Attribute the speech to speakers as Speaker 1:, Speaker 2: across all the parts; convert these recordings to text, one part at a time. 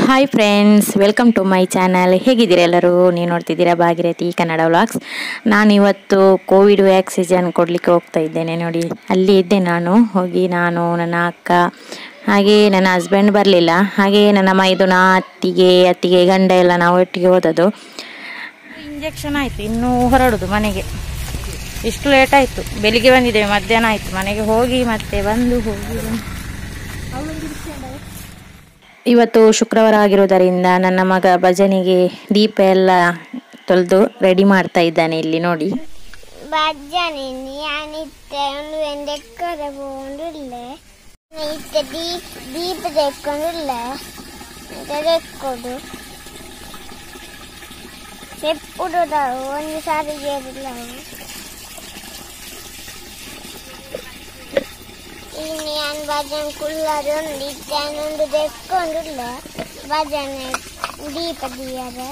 Speaker 1: hi friends welcome to my channel ಹೇಗಿದ್ದೀರಾ ಎಲ್ಲರೂ ನೀವು ನೋಡ್ತಿದ್ದೀರಾ ಭಾಗಿರಥಿ ಕನ್ನಡ ವ್ಲಾಗ್ಸ್ ನಾನು ಇವತ್ತು ಕೋವಿಡ್ ವ್ಯಾಕ್ಸಿಜನ್ ಕೊಡಲಿಕ್ಕೆ ಹೋಗ್ತಾ ಇದ್ದೇನೆ ನೋಡಿ ಅಲ್ಲಿ ಇದ್ದೆ ನಾನು ಹೋಗಿ ನಾನು ನನ್ನ ಅಕ್ಕ ಹಾಗೆ ನನ್ನ ಹಸ್ಬೆಂಡ್ ಬರಲಿಲ್ಲ ಹಾಗೆ ನನ್ನ ಮೈದುನ ಅತ್ತಿಗೆ ಅತ್ತಿಗೆ ಗಂಡ ಎಲ್ಲ ನಾವು ಒಟ್ಟಿಗೆ ಹೋದದ್ದು ಇಂಜೆಕ್ಷನ್ ಆಯಿತು ಇನ್ನೂ ಹೊರಡುದು ಮನೆಗೆ ಇಷ್ಟು ಲೇಟ್ ಆಯಿತು ಬೆಳಿಗ್ಗೆ ಬಂದಿದ್ದೇವೆ ಮಧ್ಯಾಹ್ನ ಆಯಿತು ಮನೆಗೆ ಹೋಗಿ ಮತ್ತೆ ಬಂದು ಹೋಗಿ ಬಂದು ಇವತ್ತು ಶುಕ್ರವಾರ ಆಗಿರೋದರಿಂದ ನನ್ನ ಮಗ ಭಜನೆಗೆ ದೀಪ ಎಲ್ಲ ತೊಳೆದು ರೆಡಿ ಮಾಡ್ತಾ ಇದ್ದಾನೆ ಇಲ್ಲಿ ನೋಡಿ
Speaker 2: ഭജനി ഞാനിത്തെ ഒന്ന് വെണ്ടക്കര പോണ്ടില്ലേ ഇത്തെ ദീപ് ദീപ് തെക്കൊണ്ടില്ലേ തെക്കൊടു చెప్పుడు ఒన్నిసారి చేరులావు ఇది నేను భజన కుళ్ళరు ఉంది నుండి తెచ్చుకోండిల్ల భజన దీప తీయరు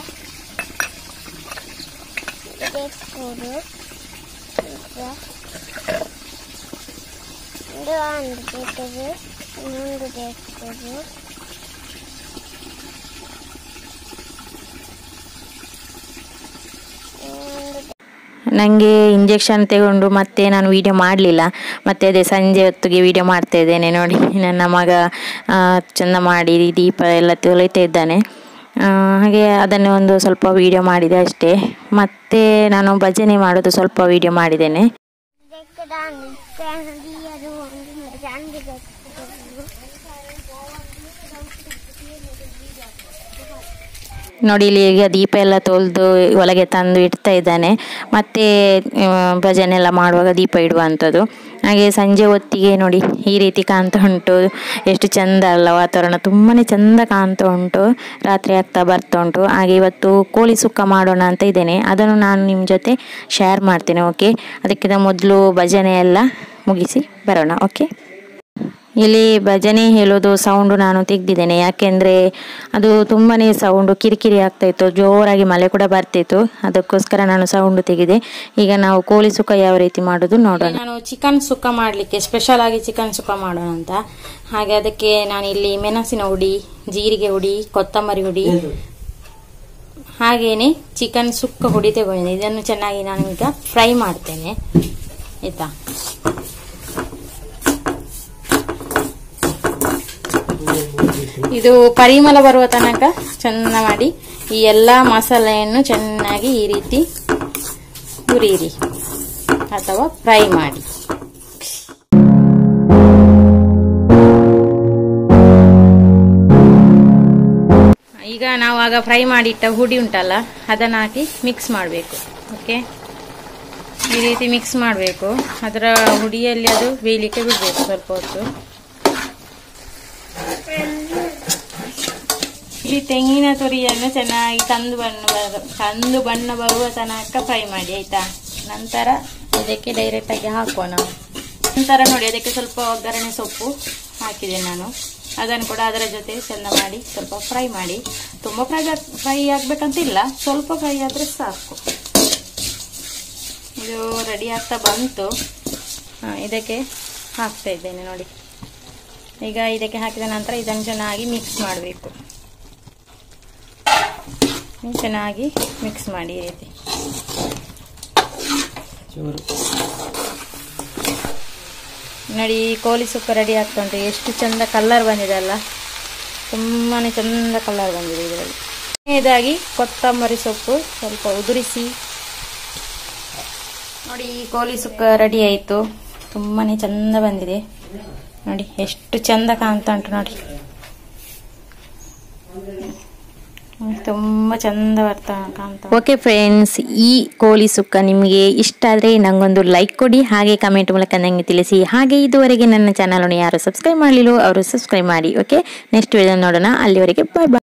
Speaker 2: తెచ్చుకోడు ಇದು ಒಂದು ತೆಗೆದು ಇನ್ನೊಂದು ತೆಗೆದು ಇನ್ನೊಂದು
Speaker 1: ನನಗೆ ಇಂಜೆಕ್ಷನ್ ತಗೊಂಡು ಮತ್ತೆ ನಾನು ವಿಡಿಯೋ ಮಾಡಲಿಲ್ಲ ಮತ್ತೆ ಅದೇ ಸಂಜೆ ಹೊತ್ತಿಗೆ ವಿಡಿಯೋ ಮಾಡ್ತಾ ಇದ್ದೇನೆ ನೋಡಿ ನನ್ನ ಮಗ ಆ, ಚಂದ ಮಾಡಿ ದೀಪ ಎಲ್ಲ ತೊಳಿತಾ ಇದ್ದಾನೆ ಆ, ಹಾಗೆ ಅದನ್ನೇ ಒಂದು ಸ್ವಲ್ಪ ವಿಡಿಯೋ ಮಾಡಿದೆ ಅಷ್ಟೇ ಮತ್ತೆ ನಾನು ಭಜನೆ ಮಾಡೋದು ಸ್ವಲ್ಪ ವಿಡಿಯೋ ಮಾಡಿದ್ದೇನೆ
Speaker 2: ತೆಗೆದಾನು ತೆಗೆದಿಯರು ಒಂದು ಚಂದ ತೆಗೆದು
Speaker 1: ನೋಡಿ ಇಲ್ಲಿ ಈಗ ದೀಪ ಎಲ್ಲ ತೊಳೆದು ಒಳಗೆ ತಂದು ಇಡ್ತಾ ಇದ್ದಾನೆ ಮತ್ತೆ ಆ, ಭಜನೆ ಎಲ್ಲ ಮಾಡುವಾಗ ದೀಪ ಇಡುವಂಥದ್ದು ಹಾಗೆ ಸಂಜೆ ಹೊತ್ತಿಗೆ ನೋಡಿ ಈ ರೀತಿ ಕಾಣ್ತಾ ಉಂಟು ಎಷ್ಟು ಚಂದ ಅಲ್ಲ ವಾತಾವರಣ ತುಂಬಾ ಚಂದ ಕಾಣ್ತಾ ಉಂಟು ರಾತ್ರಿ ಆಗ್ತಾ ಬರ್ತಾ ಉಂಟು ಹಾಗೆ ಇವತ್ತು ಕೋಳಿ ಸುಕ್ಕ ಮಾಡೋಣ ಅಂತ ಇದ್ದೇನೆ ಅದನ್ನು ನಾನು ನಿಮ್ಮ ಜೊತೆ ಶೇರ್ ಮಾಡ್ತೇನೆ ಓಕೆ ಅದಕ್ಕಿಂತ ಮೊದಲು ಭಜನೆ ಎಲ್ಲ ಮುಗಿಸಿ ಬರೋಣ ಓಕೆ ಇಲ್ಲಿ ಭಜನೆ ಹೇಳೋದು ಸೌಂಡು ನಾನು ತೆಗ್ದಿದ್ದೇನೆ ಯಾಕೆಂದರೆ ಅದು ತುಂಬಾ ಸೌಂಡು ಕಿರಿಕಿರಿ ಆಗ್ತಾ ಇತ್ತು ಜೋರಾಗಿ ಮಳೆ ಕೂಡ ಬರ್ತಿತ್ತು ಅದಕ್ಕೋಸ್ಕರ ನಾನು ಸೌಂಡು ತೆಗೆದೆ ಈಗ ನಾವು ಕೋಳಿ ಸುಕ್ಕ ಯಾವ ರೀತಿ ಮಾಡೋದು ನೋಡೋಣ ನಾನು ಚಿಕನ್ ಸುಕ್ಕ ಮಾಡಲಿಕ್ಕೆ ಸ್ಪೆಷಲ್ ಆಗಿ ಚಿಕನ್ ಸುಕ್ಕ ಮಾಡೋಣ ಅಂತ ಹಾಗೆ ಅದಕ್ಕೆ ನಾನು ಇಲ್ಲಿ ಮೆಣಸಿನ ಹುಡಿ ಜೀರಿಗೆ ಹುಡಿ ಕೊತ್ತಂಬರಿ ಹುಡಿ ಹಾಗೇನೆ ಚಿಕನ್ ಸುಕ್ಕ ಹುಡಿ ತಗೊಂಡಿದ್ದೆ ಇದನ್ನು ಚೆನ್ನಾಗಿ ನಾನು ಈಗ ಫ್ರೈ ಮಾಡ್ತೇನೆ ಆಯ್ತಾ ಇದು ಪರಿಮಳ ಬರುವ ತನಕ ಚೆಂದ ಮಾಡಿ ಈ ಎಲ್ಲ ಮಸಾಲೆಯನ್ನು ಚೆನ್ನಾಗಿ ಈ ರೀತಿ ಹುರಿಯಿರಿ ಅಥವಾ ಫ್ರೈ ಮಾಡಿ ಈಗ ನಾವು ಆಗ ಫ್ರೈ ಮಾಡಿಟ್ಟ ಹುಡಿ ಉಂಟಲ್ಲ ಅದನ್ನು ಹಾಕಿ ಮಿಕ್ಸ್ ಮಾಡಬೇಕು ಓಕೆ ಈ ರೀತಿ ಮಿಕ್ಸ್ ಮಾಡಬೇಕು ಅದರ ಹುಡಿಯಲ್ಲಿ ಅದು ಬೇಯಲಿಕ್ಕೆ ಬಿಡಬೇಕು ಸ್ವಲ್ಪ ಹೊತ್ತು ಈ ತೆಂಗಿನ ತುರಿಯನ್ನು ಚೆನ್ನಾಗಿ ಕಂದು ಬಣ್ಣ ಬರ ಕಂದು ಬಣ್ಣ ಬರುವ ತನಕ ಫ್ರೈ ಮಾಡಿ ಆಯ್ತಾ ನಂತರ ಅದಕ್ಕೆ ಡೈರೆಕ್ಟ್ ಆಗಿ ಹಾಕುವ ನಾವು ನಂತರ ನೋಡಿ ಅದಕ್ಕೆ ಸ್ವಲ್ಪ ಒಗ್ಗರಣೆ ಸೊಪ್ಪು ಹಾಕಿದೆ ನಾನು ಅದನ್ನು ಕೂಡ ಅದರ ಜೊತೆ ಚೆಂದ ಮಾಡಿ ಸ್ವಲ್ಪ ಫ್ರೈ ಮಾಡಿ ತುಂಬ ಫ್ರೈ ಫ್ರೈ ಆಗ್ಬೇಕಂತಿಲ್ಲ ಸ್ವಲ್ಪ ಫ್ರೈ ಆದರೆ ಸಾಕು ಇದು ರೆಡಿ ಆಗ್ತಾ ಬಂತು ಹಾ, ಇದಕ್ಕೆ ಹಾಕ್ತಾ ಇದ್ದೇನೆ ನೋಡಿ ಈಗ ಇದಕ್ಕೆ ಹಾಕಿದ ನಂತರ ಇದನ್ನು ಚೆನ್ನಾಗಿ ಮಿಕ್ಸ್ ಮಾಡಬೇಕು ಚೆನ್ನಾಗಿ ಮಿಕ್ಸ್ ಮಾಡಿ ಈ ರೀತಿ ನೋಡಿ ಈ ಕೋಳಿ ಸುಕ್ಕ ರೆಡಿ ಆಗ್ತಾ ಉಂಟು ಎಷ್ಟು ಚಂದ ಕಲರ್ ಬಂದಿದೆ ಅಲ್ಲ ತುಂಬಾ ಚಂದ ಕಲರ್ ಬಂದಿದೆ ಇದರಲ್ಲಿ ಇದಾಗಿ ಕೊತ್ತಂಬರಿ ಸೊಪ್ಪು ಸ್ವಲ್ಪ ಉದುರಿಸಿ ನೋಡಿ ಈ ಕೋಳಿ ಸುಕ್ಕ ರೆಡಿ ಆಯಿತು ತುಂಬಾ ಚಂದ ಬಂದಿದೆ ನೋಡಿ ಎಷ್ಟು ಚಂದ ಕಾಣ್ತಾ ಉಂಟು ನೋಡಿ ತುಂಬ ಚಂದ ಬರ್ತಾ ಕಾಣ್ತಾ ಓಕೆ ಫ್ರೆಂಡ್ಸ್ ಈ ಕೋಳಿ ಸುಕ್ಕ ನಿಮಗೆ ಇಷ್ಟ ಆದರೆ ನಂಗೊಂದು ಲೈಕ್ ಕೊಡಿ ಹಾಗೆ ಕಮೆಂಟ್ ಮೂಲಕ ನನಗೆ ತಿಳಿಸಿ ಹಾಗೆ ಇದುವರೆಗೆ ನನ್ನ ಚಾನಲನ್ನು ಯಾರು ಸಬ್ಸ್ಕ್ರೈಬ್ ಮಾಡಲಿಲ್ಲೋ ಅವರು ಸಬ್ಸ್ಕ್ರೈಬ್ ಮಾಡಿ ಓಕೆ ನೆಕ್ಸ್ಟ್ ವಿಡಿಯೋ ನೋಡೋಣ ಅಲ್ಲಿವರೆಗೆ ಬಾಯ್ ಬಾಯ್